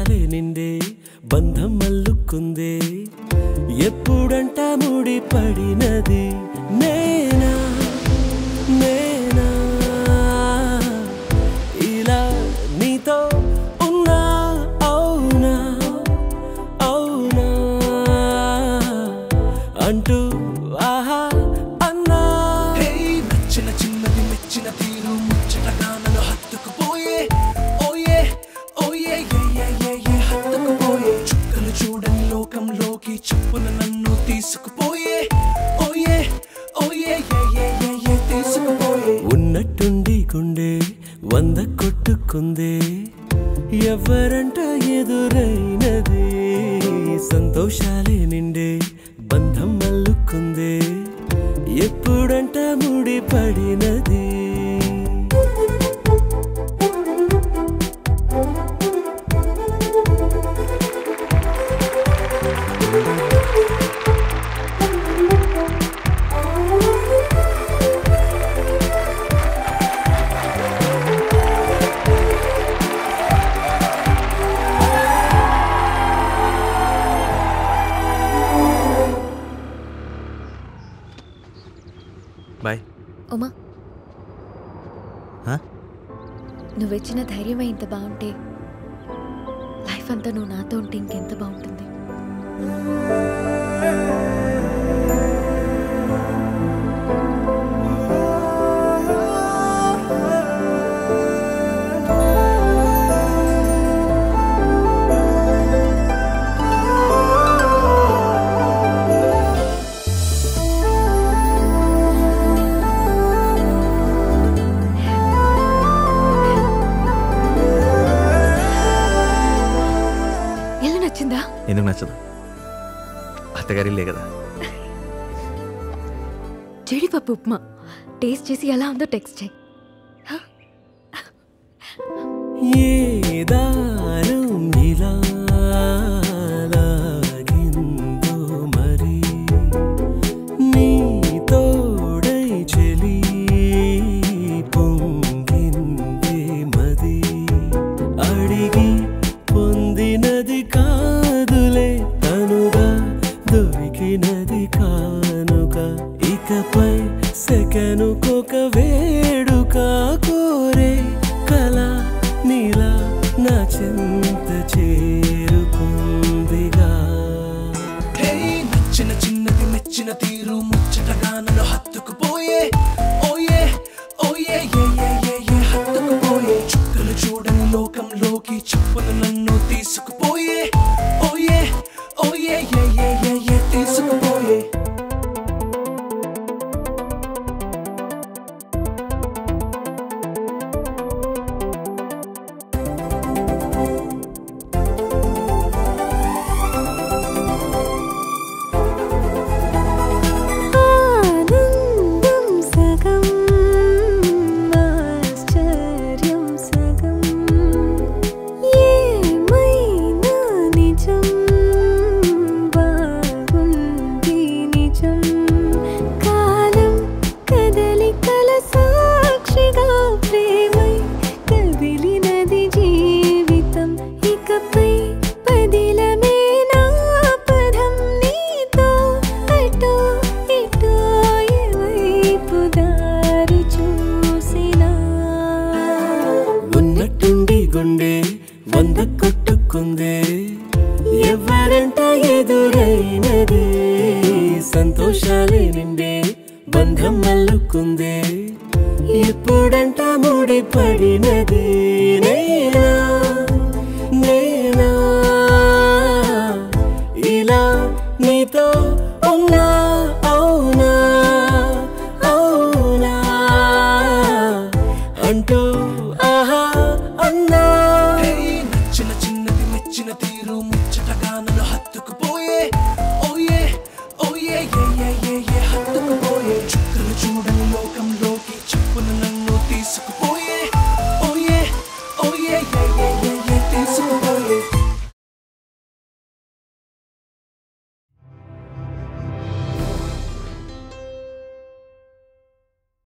సంతోషాలే నిండే బంధం మల్లుకుందే ఎప్పుడంట ముడి పడినది నేనా నేనా ఇలా నీతో ఉన్నా అవునా అవునా అంటూ ఆహా అన్నా హే నచ్చిన చిన్నది మెచ్చిన తీరు ముచ్చటగా నన్ను హత్తుకుపోయే ఓయే ఓయే ఏ ఏ ఏ ఏ హత్తుకుపోయే చుక్కలు చూడని లోకంలోకి చెప్పున నన్ను తీసుకుపోయే ఓయే ఓయే ఏ ఏ ఏ ఏ తీసుకుపోయే ఉన్నట్టుండి గుండె వంద కొట్టుకుందే ఎవరంట ఎదురైనది సంతోషాలే నిండే బంధం మల్లుకుందే ఎప్పుడంట ముడి పడినది బాయ్ ఉమా హా? నువ్విచ్చిన ధైర్యమే ఇంత బాగుంటే లైఫ్ అంతా నువ్వు నాతో ఉంటే ఇంకెంత బాగుంటుంది ఇల్లు నచ్చిందా ఎందుకు నచ్చదు అత్తగారి లే కదా జీడిపప్పు ఉప్మా టేస్ట్ చేసి ఎలా ఉందో టెక్స్ట్ చేయి ఏ దారం ఇలా లాగిందో మరి నీ తోడై చెలి పొంగిందే మది అడిగి పొందినది కాదులే తనుగా దొరికినది కానుక ఇకపై సెకనుకొక వేడుక కోరే కళ నీలా నా చెంత చేరుకుందిగా హే నచ్చిన చిన్నది మెచ్చిన తీరు ముచ్చటగా నన్ను హత్తుకుపోయే ఓయే ఓయే ఏ ఏ ఏ ఏ హత్తుకుపోయే చుక్కలు చూడని లోకంలోకి చెప్పున నన్ను తీసుకుపోయే ఓయే ఓయే ఏ ఏ ఏ ఏ తీసుకుపోయే ఆనందం సగం ఆశ్చర్యం సగం ఏమైనా నిజం బాగుంది నిజం కాలం కదలికల సాక్షిగా ప్రేమై కదిలినది జీవితం ఇకపై పదిలమే నా పదం నీతో అటో ఇటో ఎవైపు దారి చూసినా ఉన్నట్టుండి గుండె వంద కొట్టుకుందే ఎవరంట ఎదురైనది సంతోషాలే నిండే బంధం మల్లుకుందే ఎప్పుడంట ముడి పడినది నేనా